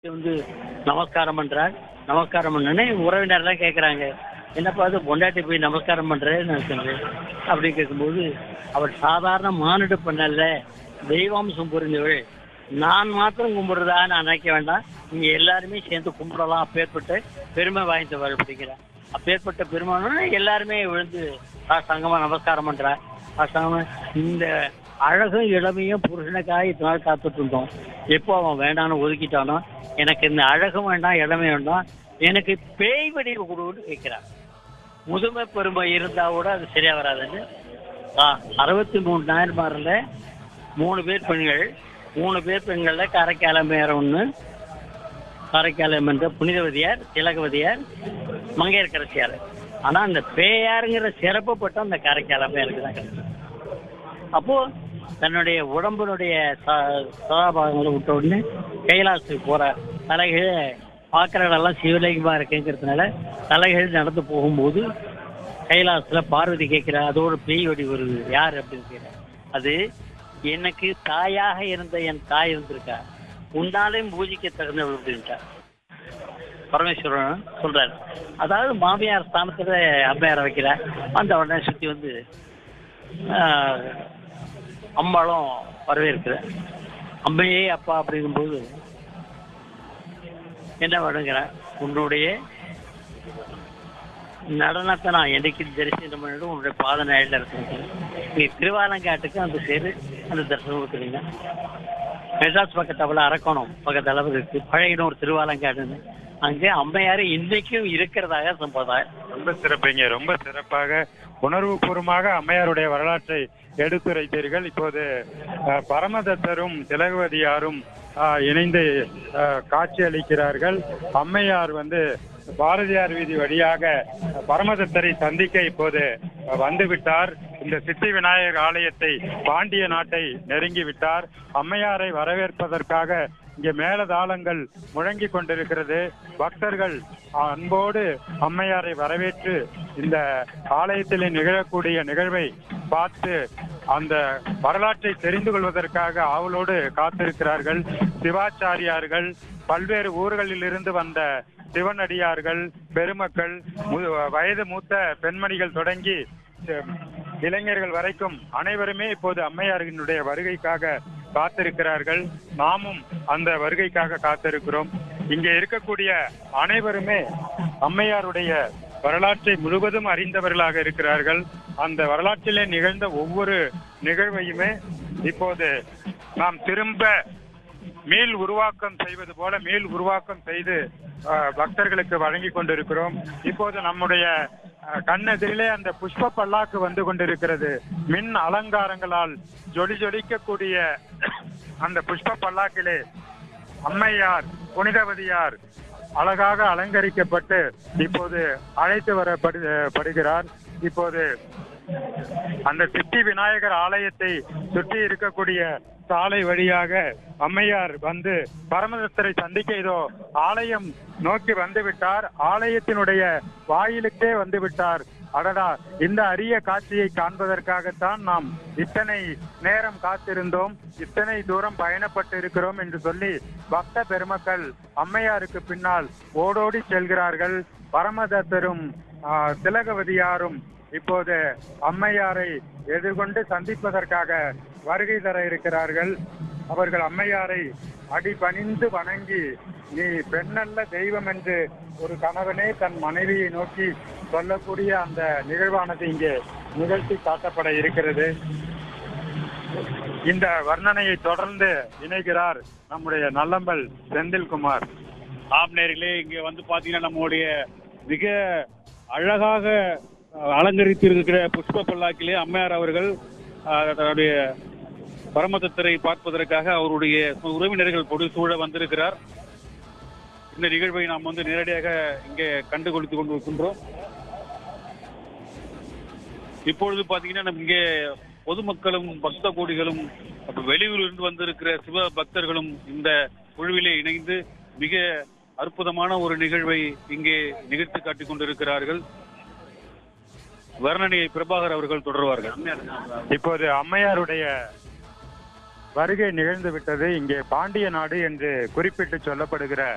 வந்து நமஸ்காரம் பண்றார் நமஸ்காரம் பண்ணனே உறவினர்லாம் கேட்குறாங்க என்னப்பா அது பொண்டாட்டி போய் நமஸ்காரம் பண்றேன்னு சொன்னேன் அப்படி கேட்கும்போது அவர் சாதாரண மானிட பண்ணல தெய்வாம்சம் புரிஞ்சவள் நான் மாத்திரம் கும்பிடுறதா நான் நினைக்க வேண்டாம் நீங்க எல்லாருமே சேர்ந்து கும்பிடலாம் அப்பேற்பட்ட பெருமை வாய்ந்தவள் அப்படிங்கிறார் அப்பேற்பட்ட பெருமைன்னா எல்லாருமே விழுந்து சங்கமா நமஸ்காரம் பண்றா சங்கமா இந்த அழகும் இளமையும் புருஷனுக்காக இத்தனை நாள் காத்துட்டு இருந்தோம் எப்போ அவன் வேண்டாம்னு ஒதுக்கிட்டானோ எனக்கு இந்த அழகும் வேண்டாம் இளமை வேண்டாம் எனக்கு பேய் வடிவு கொடுன்னு கேட்கிறான் முதுமை பெருமை இருந்தா கூட அது சரியா வராதுன்னு ஆ, அறுபத்தி மூணு நாயன்மாரில் மூணு பேர் பெண்கள் மூணு பேர் பெண்கள்ல காரைக்காலமேற ஒன்று காரைக்காலம் என்ற புனிதவதியார் திலகவதியார் மங்கையர்கரசியார் ஆனா அந்த பேயாருங்கிற சிறப்பு பட்டம் அந்த காரைக்காலமேருக்கு தான் கிடைச்சது அப்போ தன்னுடைய உடம்பினுடைய ச- சதாபாகங்களை விட்ட உடனே கைலாசத்துக்கு போறார் தலைகீழ பார்க்கறதெல்லாம் சிவலிங்கமா இருக்குங்கிறதுனால தலைகீழ் நடந்து போகும்போது கைலாசத்துல பார்வதி கேட்கிறா அதோட பேய் வடி வருது யார் அப்படின்னு கேட்கிறா அது எனக்கு தாயாக இருந்த என் தாய் இருந்திருக்கா உன்னாலையும் பூஜைக்கு தகுந்தவள் அப்படின்ட்டா பரமேஸ்வரன் சொல்றாரு அதாவது மாமியார் ஸ்தானத்துல அம்மையார் வைக்கிறார் அந்த உடனே சுத்தி வந்து ஆஹ், அம்பாளும் வரவேற்கிறார் அம்மையே அப்பா அப்படிங்கும்போது என்ன பண்ணுங்கிறேன் உன்னுடைய நடனத்தை நான் என்னைக்கு தரிசனம் பண்ணிட்டு உன்னுடைய பாத நிலையில இருக்கேன் நீ திருவாலங்காட்டுக்கு அந்த சேரு அந்த தரிசனம் கொடுக்குறீங்க மெட்ராஸ் பக்கத்தில் அரக்கோணம் பக்கத்தில் இருக்கு பழையன ஒரு திருவாலங்காடுன்னு அங்கே அம்மையார் இன்னைக்கும் இருக்கிறதாக சம்பிரதாயம் ரொம்ப சிறப்புங்க ரொம்ப சிறப்பாக உணர்வுபூர்வமாக அம்மையாருடைய வரலாற்றை எடுத்துரைத்தீர்கள் இப்போது அஹ், பரமதத்தரும் திலகவதியாரும் அஹ், இணைந்து அஹ், காட்சி அளிக்கிறார்கள் அம்மையார் வந்து பாரதியார் வீதி வழியாக பரமதத்தரை சந்திக்க இப்போது அஹ், வந்து விட்டார் இந்த சித்தி விநாயகர் ஆலயத்தை பாண்டிய நாட்டை நெருங்கி விட்டார் அம்மையாரை வரவேற்பதற்காக இங்கே மேலதாளங்கள் முழங்கி கொண்டிருக்கிறது பக்தர்கள் அன்போடு அம்மையாரை வரவேற்று இந்த ஆலயத்தில் நிகழக்கூடிய நிகழ்வை பார்த்து அந்த வரலாற்றை தெரிந்து கொள்வதற்காக ஆவலோடு காத்திருக்கிறார்கள் சிவாச்சாரியார்கள் பல்வேறு ஊர்களில் இருந்து வந்த சிவனடியார்கள் பெருமக்கள் மு- வயது மூத்த பெண்மணிகள் தொடங்கி அஹ், இளைஞர்கள் வரைக்கும் அனைவருமே இப்போது அம்மையாரினுடைய வருகைக்காக காத்திருக்கிறார்கள் நாமும் அந்த வருகைக்காக காத்திருக்கிறோம் இங்கே இருக்கக்கூடிய அனைவருமே அம்மையாருடைய வரலாற்றை முழுவதும் அறிந்தவர்களாக இருக்கிறார்கள் அந்த வரலாற்றிலே நிகழ்ந்த ஒவ்வொரு நிகழ்வையுமே இப்போது நாம் திரும்ப மீள் உருவாக்கம் செய்வது போல மீள் உருவாக்கம் செய்து அஹ், பக்தர்களுக்கு வழங்கி கொண்டிருக்கிறோம் இப்போது நம்முடைய அஹ், கண்ணெதிரிலே அந்த புஷ்ப பல்லாக்கு வந்து கொண்டிருக்கிறது மின் அலங்காரங்களால் ஜொலி ஜொலிக்கக்கூடிய அந்த புஷ்ப பல்லாக்கிலே அம்மையார் புனிதவதியார் அழகாக அலங்கரிக்கப்பட்டு இப்போது அழைத்து வரப்படுகிறார் இப்போது அந்த சித்தி விநாயகர் ஆலயத்தை சுற்றி இருக்கக்கூடிய சாலை வழியாக அம்மையார் வந்து பரமதத்தரை சந்திக்க இதோ ஆலயம் நோக்கி வந்து விட்டார் ஆலயத்தினுடைய வாயிலுக்கே வந்து விட்டார் அடடா இந்த அரிய காட்சியை காண்பதற்காகத்தான் நாம் இத்தனை நேரம் காத்திருந்தோம் இத்தனை தூரம் பயணப்பட்டு இருக்கிறோம் என்று சொல்லி பக்த பெருமக்கள் அம்மையாருக்கு பின்னால் ஓடோடி செல்கிறார்கள் பரமதத்தரும் ஆ, திலகவதியாரும் இப்போது அம்மையாரை எதிர்கொண்டு சந்திப்பதற்காக வருகை தர இருக்கிறார்கள் அவர்கள் அம்மையாரை அடிபணிந்து வணங்கி நீ பெண்ணல்ல தெய்வம் என்று ஒரு கணவனே தன் மனைவியை நோக்கி சொல்லக்கூடிய அந்த நிகழ்வானது இங்கே நிகழ்த்தி காட்டப்பட இருக்கிறது இந்த வர்ணனையை தொடர்ந்து இணைகிறார் நம்முடைய நல்லம்பல் செந்தில்குமார் ஆம் நேர்களே இங்க வந்து பாத்தீங்கன்னா நம்முடைய மிக அழகாக அஹ், அலங்கரித்திருக்கிற புஷ்ப பல்லாக்கிலே அம்மையார் அவர்கள் அஹ், தன்னுடைய பரமதத்தரை பார்ப்பதற்காக அவருடைய உறவினர்கள் பொது சூழ வந்திருக்கிறார் இந்த நிகழ்வை நாம் வந்து நேரடியாக இங்கே கண்டு கொண்டு கொண்டு இருக்கின்றோம் இப்பொழுது பாத்தீங்கன்னா நம்ம இங்கே பொதுமக்களும் பக்த கோடிகளும் அப்ப வெளியூரிலிருந்து வந்திருக்கிற சிவ பக்தர்களும் இந்த குழுவிலே இணைந்து மிக அற்புதமான ஒரு நிகழ்வை இங்கே நிகழ்த்தி காட்டிக் கொண்டிருக்கிறார்கள் வர்ணனையை பிரபாகர் அவர்கள் தொடர்வார்கள் இப்போது அம்மையாருடைய வருகை நிகழ்ந்து விட்டது இங்கே பாண்டிய நாடு என்று குறிப்பிட்டு சொல்லப்படுகிற